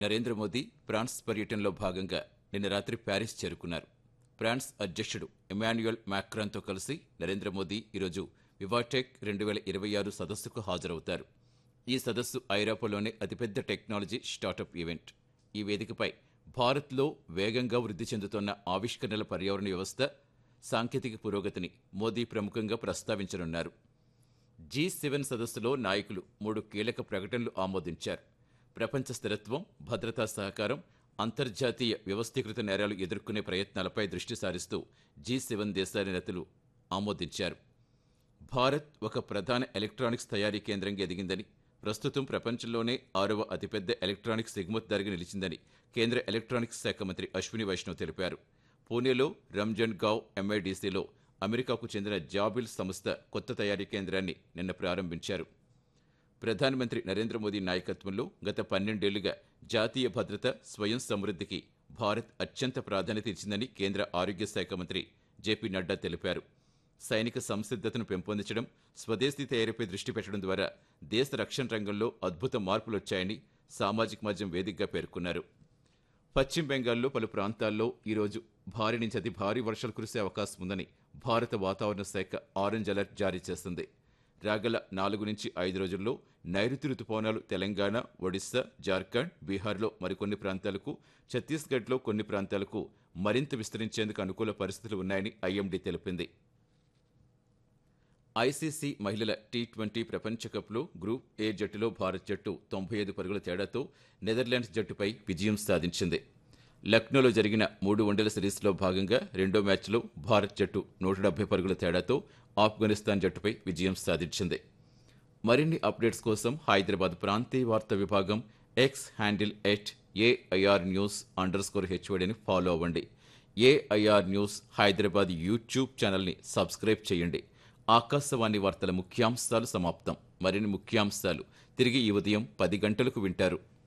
Narendra Modi France పర్యటనలో భాగంగా నిన్న రాత్రి ప్యారిస్ చేరుకున్నారు ఫ్రాన్స్ అధ్యక్షుడు ఎమాన్యుయల్ మ్యాక్రాన్తో కలిసి నరేంద్ర మోదీ ఈరోజు వివాటెక్ రెండు వేల ఇరవై ఆరు సదస్సుకు హాజరవుతారు ఈ సదస్సు ఐరోపాలోనే అతిపెద్ద టెక్నాలజీ స్టార్టప్ ఈవెంట్ ఈ వేదికపై భారత్లో వేగంగా వృద్ధి చెందుతున్న ఆవిష్కరణల పర్యావరణ వ్యవస్థ సాంకేతిక పురోగతిని మోదీ ప్రముఖంగా ప్రస్తావించనున్నారు జీ సెవెన్ సదస్సులో నాయకులు మూడు కీలక ప్రకటనలు ఆమోదించారు ప్రపంచ స్థిరత్వం భద్రతా సహకారం అంతర్జాతీయ వ్యవస్థీకృత నేరాలు ఎదుర్కొనే ప్రయత్నాలపై దృష్టి సారిస్తూ జీ సెవెన్ దేశాల నేతలు ఆమోదించారు భారత్ ఒక ప్రధాన ఎలక్ట్రానిక్స్ తయారీ కేంద్రంగా ఎదిగిందని ప్రస్తుతం ప్రపంచంలోనే ఆరవ అతిపెద్ద ఎలక్ట్రానిక్స్ ఎగుమతిదారుగా నిలిచిందని కేంద్ర ఎలక్ట్రానిక్స్ శాఖ మంత్రి అశ్విని వైష్ణవ్ తెలిపారు పూణేలో రంజన్ గావ్ ఎంఐడిసిలో అమెరికాకు చెందిన జాబిల్ సంస్థ కొత్త తయారీ కేంద్రాన్ని నిన్న ప్రారంభించారు ప్రధానమంత్రి నరేంద్ర మోదీ నాయకత్వంలో గత పన్నెండేళ్లుగా జాతీయ భద్రత స్వయం సమృద్ధికి భారత్ అత్యంత ప్రాధాన్యత ఇచ్చిందని కేంద్ర ఆరోగ్య శాఖ మంత్రి జేపీ నడ్డా తెలిపారు సైనిక సంసిద్ధతను పెంపొందించడం స్వదేశీ తయారీపై దృష్టి పెట్టడం ద్వారా దేశ రక్షణ రంగంలో అద్భుత మార్పులు వచ్చాయని సామాజిక మాధ్యమం వేదికగా పేర్కొన్నారు పశ్చిమ బెంగాల్లో పలు ప్రాంతాల్లో ఈరోజు భారీ నుంచి అతి భారీ వర్షాలు కురిసే అవకాశం ఉందని భారత వాతావరణ శాఖ ఆరెంజ్ అలర్ట్ జారీ చేసింది రాగల నాలుగు నుంచి ఐదు రోజుల్లో నైరుతి రుతుపవనాలు తెలంగాణ ఒడిశా జార్ఖండ్ బీహార్లో మరికొన్ని ప్రాంతాలకు ఛత్తీస్గఢ్లో కొన్ని ప్రాంతాలకు మరింత విస్తరించేందుకు అనుకూల పరిస్థితులు ఉన్నాయని ఐఎండీ తెలిపింది ఐసీసీ మహిళల టీ ట్వంటీ ప్రపంచ కప్లో గ్రూప్ ఏ జట్టులో భారత్ జట్టు తొంభై ఐదు పరుగుల తేడాతో నెదర్లాండ్స్ జట్టుపై విజయం సాధించింది లక్నోలో జరిగిన మూడు వన్డేల సిరీస్లో భాగంగా రెండో మ్యాచ్లో భారత్ జట్టు నూట డెబ్బై పరుగుల తేడాతో ఆఫ్ఘనిస్తాన్ జట్టుపై విజయం సాధించింది మరిన్ని అప్డేట్స్ కోసం హైదరాబాద్ ప్రాంతీయ వార్తా విభాగం X handle at AIR news underscore హెచ్ఓడిని ఫాలో అవ్వండి ఏఐఆర్ న్యూస్ హైదరాబాద్ యూట్యూబ్ ఛానల్ని సబ్స్క్రైబ్ చేయండి ఆకాశవాణి వార్తల ముఖ్యాంశాలు సమాప్తం మరిన్ని ముఖ్యాంశాలు తిరిగి ఈ ఉదయం పది గంటలకు వింటారు